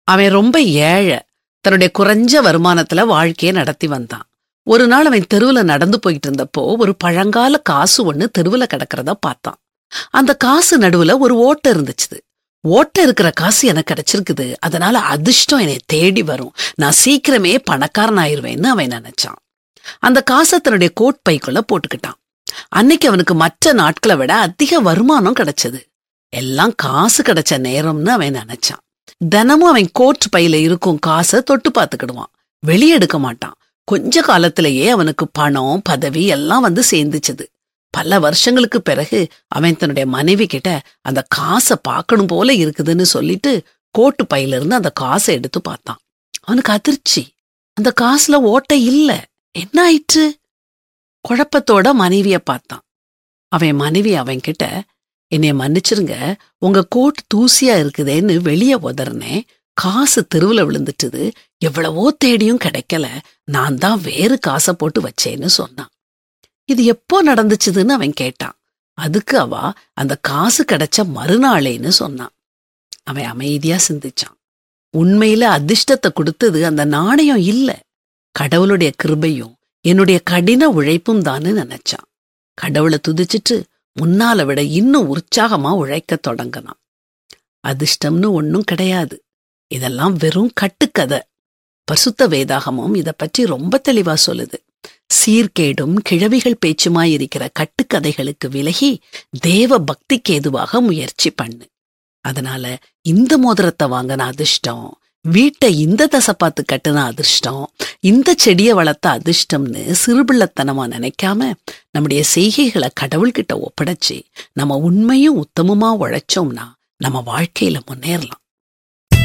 அவன் ரொம்ப ஏழை தன்னுடைய குறைஞ்ச வருமானத்துல வாழ்க்கையை நடத்தி வந்தான் ஒரு நாள் அவன் தெருவுல நடந்து போயிட்டு இருந்தப்போ ஒரு பழங்கால காசு ஒண்ணு தெருவுல கிடக்கிறத பார்த்தான் அந்த காசு நடுவுல ஒரு ஓட்டை இருந்துச்சு ஓட்டை இருக்கிற காசு எனக்கு கிடைச்சிருக்குது அதனால அதிர்ஷ்டம் என்னை தேடி வரும் நான் சீக்கிரமே பணக்காரன் ஆயிருவேன்னு அவன் நினைச்சான் அந்த காசை தன்னுடைய கோட் பைக்குள்ள போட்டுக்கிட்டான் அன்னைக்கு அவனுக்கு மற்ற நாட்களை விட அதிக வருமானம் கிடைச்சது எல்லாம் காசு கிடைச்ச நேரம்னு அவன் நினைச்சான் தினமும் அவன் கோட் பையில இருக்கும் காசை தொட்டு பார்த்துக்கிடுவான் வெளியெடுக்க மாட்டான் கொஞ்ச காலத்திலேயே அவனுக்கு பணம் பதவி எல்லாம் வந்து சேர்ந்துச்சுது பல வருஷங்களுக்கு பிறகு அவன் தன்னுடைய மனைவி கிட்ட அந்த காசை பார்க்கணும் போல இருக்குதுன்னு சொல்லிட்டு கோட்டு பையில இருந்து அந்த காசை எடுத்து பார்த்தான் அவனுக்கு அதிர்ச்சி அந்த காசுல ஓட்டை இல்ல என்ன ஆயிற்று குழப்பத்தோட மனைவிய பார்த்தான் அவன் மனைவி அவன் கிட்ட என்னைய மன்னிச்சிருங்க உங்க கோட் தூசியா இருக்குதேன்னு வெளியே உதறினேன் காசு தெருவுல விழுந்துட்டுது எவ்வளவோ தேடியும் கிடைக்கல நான் தான் வேறு காசை போட்டு வச்சேன்னு சொன்னான் இது எப்போ நடந்துச்சுதுன்னு அவன் கேட்டான் அதுக்கு அவ அந்த காசு கிடைச்ச மறுநாளேன்னு சொன்னான் அவன் அமைதியா சிந்திச்சான் உண்மையில அதிர்ஷ்டத்தை கொடுத்தது அந்த நாணயம் இல்ல கடவுளுடைய கிருபையும் என்னுடைய கடின உழைப்பும் தான்னு நினைச்சான் கடவுளை துதிச்சிட்டு முன்னால விட இன்னும் உற்சாகமா உழைக்கத் தொடங்கினான் அதிர்ஷ்டம்னு ஒன்னும் கிடையாது இதெல்லாம் வெறும் கட்டுக்கதை பசுத்த வேதாகமும் இத பற்றி ரொம்ப தெளிவா சொல்லுது சீர்கேடும் கிழவிகள் பேச்சுமாயிருக்கிற கட்டுக்கதைகளுக்கு விலகி தேவ பக்திக்கு ஏதுவாக முயற்சி பண்ணு அதனால இந்த மோதிரத்தை வாங்கின அதிர்ஷ்டம் வீட்டை இந்த தசை பார்த்து கட்டுன அதிர்ஷ்டம் இந்த செடியை வளர்த்த அதிர்ஷ்டம்னு சிறுபிள்ளத்தனமா நினைக்காம நம்முடைய செய்கைகளை கடவுள்கிட்ட ஒப்படைச்சு நம்ம உண்மையும் உத்தமமா உழைச்சோம்னா நம்ம வாழ்க்கையில முன்னேறலாம்